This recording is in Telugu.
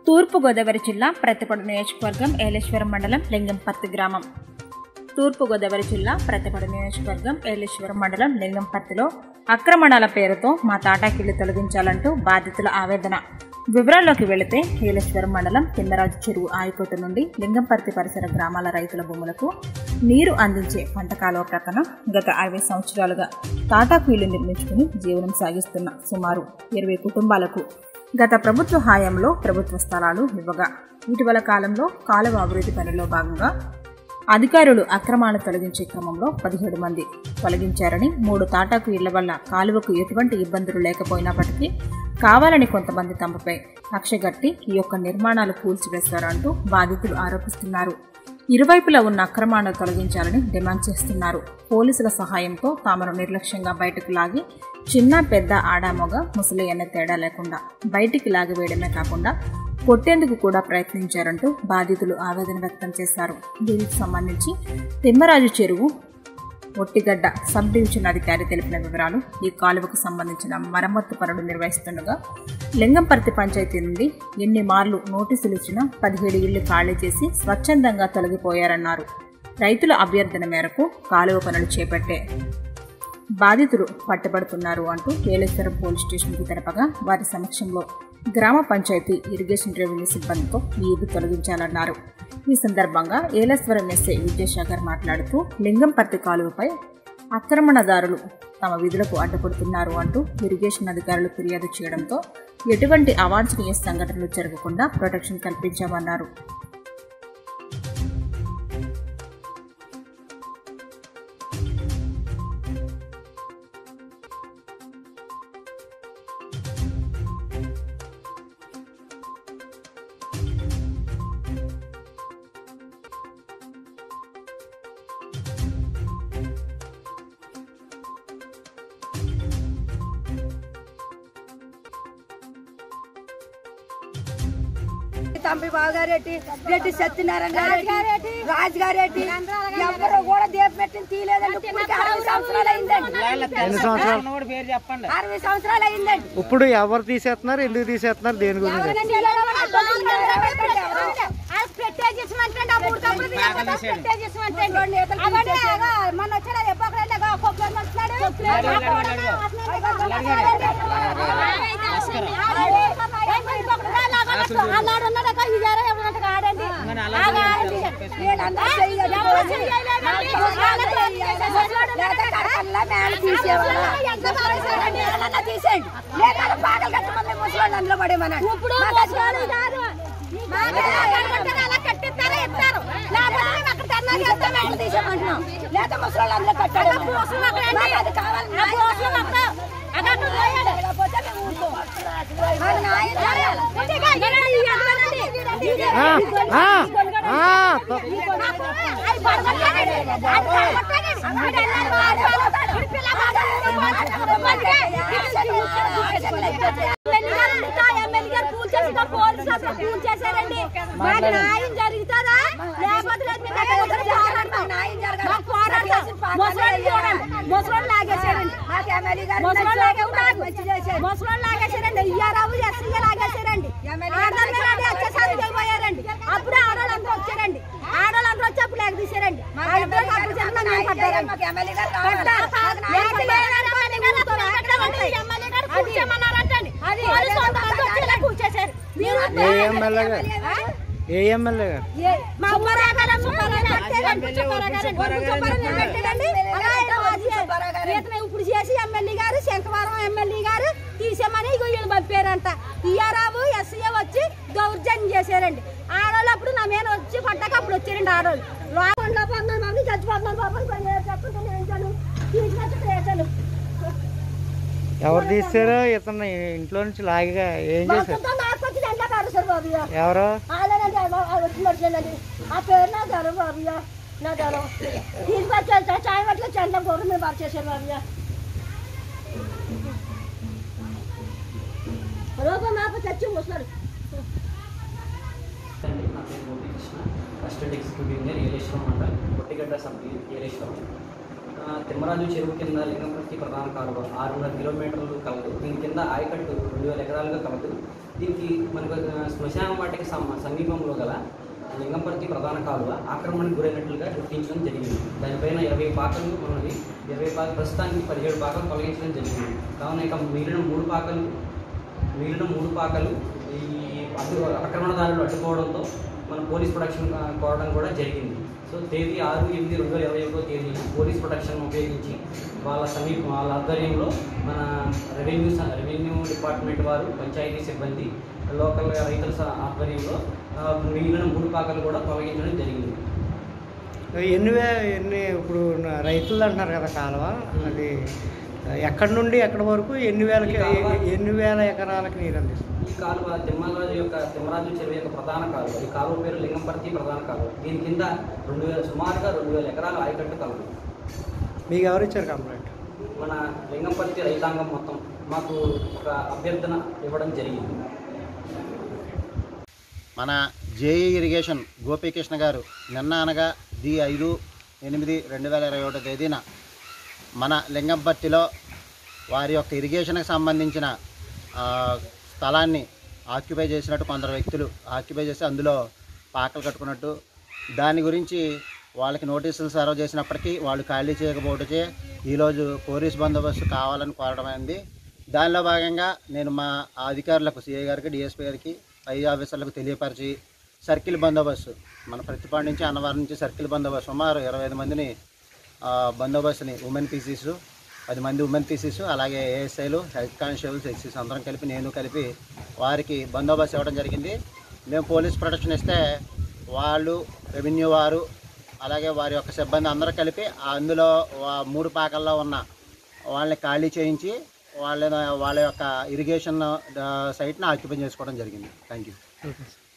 తూర్పుగోదావరి జిల్లా ప్రతిపడు నియోజకవర్గం ఏలేశ్వరం మండలం లింగంపర్తి గ్రామం తూర్పుగోదావరి జిల్లా ప్రతిపడు నియోజకవర్గం ఏలేశ్వరం మండలం లింగంపర్తిలో ఆక్రమణల పేరుతో మా తాటాకిళ్లు తొలగించాలంటూ బాధితుల ఆవేదన వివరాల్లోకి వెళితే ఏలేశ్వరం మండలం తిమ్మరాజు చెరువు ఆయకోట నుండి లింగంపర్తి పరిసర గ్రామాల రైతుల భూములకు నీరు అందించే పంట కాలువ ప్రక్కన గత అరవై సంవత్సరాలుగా తాటాకు ఇల్లు నిర్మించుకుని జీవనం సాగిస్తున్న సుమారు ఇరవై కుటుంబాలకు గత ప్రభుత్వ హయాంలో ప్రభుత్వ స్థలాలు ఇవ్వగా ఇటీవల కాలంలో కాలువ అభివృద్ధి పనిలో భాగంగా అధికారులు అక్రమాలు తొలగించే క్రమంలో పదిహేడు మంది తొలగించారని మూడు తాటాకు ఇళ్ల వల్ల కాలువకు ఎటువంటి ఇబ్బందులు లేకపోయినప్పటికీ కావాలని కొంతమంది తమపై కక్షగట్టి ఈ యొక్క నిర్మాణాలు కూల్చివేశారంటూ బాధితులు ఆరోపిస్తున్నారు ఇరువైపులా ఉన్న అక్రమాలను తొలగించాలని డిమాండ్ చేస్తున్నారు పోలీసుల సహాయంతో తామను నిర్లక్ష్యంగా బయటకు లాగి చిన్న పెద్ద ఆడామొగ ముసలి అనే తేడా లేకుండా బయటికి లాగివేయడమే కాకుండా కొట్టేందుకు కూడా ప్రయత్నించారంటూ బాధితులు ఆవేదన వ్యక్తం చేశారు దీనికి సంబంధించి తిమ్మరాజు చెరువు ఒట్టిగడ్డ సబ్ డివిజన్ అధికారి తెలిపిన వివరాలు ఈ కాలువకు సంబంధించిన మరమ్మత్తు పనులు నిర్వహిస్తుండగా లింగంపర్తి పంచాయతీ నుండి ఎన్ని మార్లు నోటీసులు ఇచ్చినా పదిహేడు ఇళ్లు ఖాళీ చేసి స్వచ్ఛందంగా తొలగిపోయారన్నారు రైతుల అభ్యర్థన మేరకు కాలువ పనులు చేపట్టే బాధితులు పట్టుబడుతున్నారు అంటూ ఏలేశ్వరం పోలీస్ స్టేషన్కి తెలపగా వారి సమక్షంలో గ్రామ పంచాయతీ ఇరిగేషన్ రెవెన్యూ సిబ్బందితో ఈ ఇల్లు తొలగించాలన్నారు ఈ సందర్భంగా ఏలేశ్వరం ఎస్ఐ విద్యాసాగర్ మాట్లాడుతూ లింగంపర్తి కాలువపై ఆక్రమణదారులు తమ విధులకు అడ్డుపడుతున్నారు అంటూ ఇరిగేషన్ అధికారులు ఫిర్యాదు చేయడంతో ఎటువంటి అవాంఛనీయ సంఘటనలు జరగకుండా ప్రొటెక్షన్ కల్పించామన్నారు తంబి బాగారెడ్డి రెడ్డి సత్యనారాయణ రెడ్డి రాజు గారెడ్డి ఎవరు కూడా దీపం పెట్టిన తీయలేదండి ఇప్పటికి అరవై సంవత్సరాలు అయిందండి ఎన్ని సంవత్సరాలు కూడా పేరు చెప్పండి అరవై సంవత్సరాలు అయిందండి ఇప్పుడు ఎవరు తీసేస్తున్నారు ఎందుకు తీసేస్తున్నారు దేని గురించి మన వచ్చిన ఎప్పటికైనా కొబ్బరి తీసేయండి లేదా పాటలు కట్టమని ముసలి అందులో పడేమన్నాడు ఇప్పుడు అలా కట్టిస్తారా ఇస్తారు లేకపోతే మేము అక్కడ ధర్నాకి వెళ్తాం ఆయన తీసేయమంటున్నాం లేదా ముసలి అందులో కట్టాడు మాకు అది కావాలి లేకపోతే మేము ఊరుకోం. మాకు న్యాయం చేయాలి. ఆ, ఆ, ఆ, తో- న్యాయం జరుగుతుందా లేకపోతే లేదు, మేము ఎక్కడ ఎక్కడ పోరాడతాం. మాకు పోరాడతాం. ముసలోళ్ళు చూడండి. ముసలోళ్ళు లాగేశారండి. ముసలోళ్ళు లాగే- ముసలోళ్ళు లాగేశారండి. ఇయ్యారావు ఎస్సీ లాగేశారండి. ఆడవాళ్ళు మీద అది అత్యాచారం చేయబోయారండి. అప్పుడే ఆడవాళ్ళందరూ వచ్చారండి ఆడవాళ్ళందరూ వచ్చి అప్పుడు లేక తీసారండి వాళ్ళిద్దరూ అప్పుడు చెప్పిన మేము పడ్డారండి. పడ్డారు. లేక లేరని ఎమ్మెల్యే గారు అప్పుడు పెట్టమంటే ఎమ్మెల్యే గారు కూర్చోమన్నారంటండి. పోలీసు వాళ్ళు కొంతమంది వచ్చి ఇలా కూర్చేశారు. మీరు ఏ ఎమ్మెల్యే గారు ఆ? ఏ ఎమ్మెల్యే గారు ఏ- మా సుబ్బారావు గారు, సుబ్బారావు గారు పెట్టారండి. సుబ్బారావు గారు, సుబ్బారావు గారు పెట్టారండి. అలా ఆయన అది- ఇతను ఇప్పుడు చేసి ఎమ్మెల్యే గారు శంకవరం ఎమ్మెల్యే గారు తీసామని ఇగో వీళ్ళు పంపారంట టీఆర్ఆవు ఎస్సీ వచ్చి దౌర్జన్యం చేశారండి ఆడవాళ్ళు అప్పుడు నా మీద వచ్చి పట్టాక అప్పుడు వచ్చారండి ఆడవాళ్ళు లోపల పోతున్నారు బాబు చచ్చిపోతున్నారు బాబు చెప్పుకుంటే ఏం చాలు తీసుకొచ్చి వేసాను ఎవరు తీసారో ఇతను ఇంట్లో నుంచి లాగిగా ఏం చేశారు మొత్తం నాకొచ్చి ఎండ కారుస్తారు బాబు ఇక. ఎవరు అలానండి వచ్చినట్లేనండి ఆ పేరు నా ధరం బాబుయ్య నా ధరం తీసుకొచ్చి చాయ్ పట్ల చందం కూడా మీరు బాగా చేశారు బాబుయ్య రూపం మాపు తెచ్చి ముసలాడు నా పేరు Gopikrishna assistant executive engineer Yeleswaram mandal Pottigadda sub Yeleswaram ఆ, తిమ్మరాజు చెరువు కింద లింగంపర్తి ప్రధాన కాలువ ఆరున్నర కిలోమీటర్లు కలదు దీని కింద ఆయకట్టు రెండు వేల ఎకరాలుగా కలదు దీనికి మనకు ఆ, శ్మశాన వాటికి సమ సమీపంలో గల లింగంపర్తి ప్రధాన కాలువ ఆక్రమణకు గురైనట్లుగా గుర్తించడం జరిగింది దానిపైన ఇరవై పాకలు ఉన్నది ఇరవై పాక ప్రస్తుతానికి పదిహేడు పాకలు తొలగించడం జరిగింది కావున ఇక మిగిలిన మూడు పాకలు మిగిలిన మూడు పాకలు ఈ అడ్డు ఆక్రమణదారులు అడ్డుకోవడంతో మన పోలీస్ ప్రొటెక్షన్ ఆ, కోరడం కూడా జరిగింది సో తేదీ ఆరు ఎనిమిది రెండు వేల ఇరవై ఒకటో తేదీ పోలీస్ ప్రొటెక్షన్ ఉపయోగించి వాళ్ళ సమీప వాళ్ళ ఆధ్వర్యంలో మన రెవెన్యూ స- రెవెన్యూ డిపార్ట్మెంట్ వారు పంచాయతీ సిబ్బంది లోకల్ రైతుల స- ఆధ్వర్యంలో ఆ, మిగిలిన మూడు పాకలు కూడా తొలగించడం జరిగింది ఎన్ని వే ఎన్ని ఇప్పుడు నా- రైతులు అంటున్నారు కదా కాలువ అది ఎక్కడి నుండి ఎక్కడి వరకు ఎన్ని వేలకి ఈ కాలువ- ఎన్ని వేల ఎకరాలకు నీరు అందిస్తుంది ఈ కాలువ తిమ్మరాజు యొక్క తిమ్మరాజు చెరువు యొక్క ప్రధాన కాలువ ఈ కాలువ పేరు లింగంపర్తి ప్రధాన కాలువ దీని కింద రెండు వేల సుమారుగా రెండు వేల ఎకరాల ఆయకట్టు కలదు మీకు ఎవరు ఇచ్చారు కంప్లైంట్ మన లింగంపర్తి రైతాంగం మొత్తం మాకు ఒక అభ్యర్థన ఇవ్వడం జరిగింది మన జేఈ ఇరిగేషన్ గోపీకృష్ణ గారు నిన్న అనగా ది ఐదు ఎనిమిది రెండు వేల ఇరవై ఒకటో తేదీన మన లింగంపట్టిలో వారి యొక్క ఇరిగేషన్కి సంబంధించిన ఆ, స్థలాన్ని ఆక్యుపై చేసినట్టు కొందరు వ్యక్తులు ఆక్యుపై చేసి అందులో పాకలు కట్టుకున్నట్టు దాని గురించి వాళ్ళకి నోటీసులు సర్వ్ చేసినప్పటికీ వాళ్ళు ఖాళీ చేయకపోవటచే ఈరోజు పోలీస్ బందోబస్తు కావాలని కోరడం అయింది దానిలో భాగంగా నేను మా అధికారులకు సిఐ గారికి డిఎస్పీ గారికి పై ఆఫీసర్లకు తెలియపరిచి సర్కిల్ బందోబస్తు మన ప్రతిపాడు నుంచి అన్నవరం నుంచి సర్కిల్ బందోబస్తు సుమారు ఇరవై ఐదు మందిని ఆ, బందోబస్తుని ఉమెన్ పీసీస్ పది మంది ఉమెన్ పీసీస్ అలాగే ఏఎస్ఐలు హెల్త్ కానిస్టేబుల్స్ ఎక్సీస్ అందరం కలిపి నేను కలిపి వారికి బందోబస్తు ఇవ్వడం జరిగింది మేము పోలీస్ ప్రొటెక్షన్ ఇస్తే వాళ్ళు రెవెన్యూ వారు అలాగే వారి యొక్క సిబ్బంది అందరూ కలిపి అందులో వా- మూడు పాకల్లో ఉన్న వాళ్ళని ఖాళీ చేయించి వాళ్ళ వాళ్ళ యొక్క ఇరిగేషన్ సైట్ని ఆక్యుపై చేసుకోవడం జరిగింది థ్యాంక్ యూ ఓకే సార్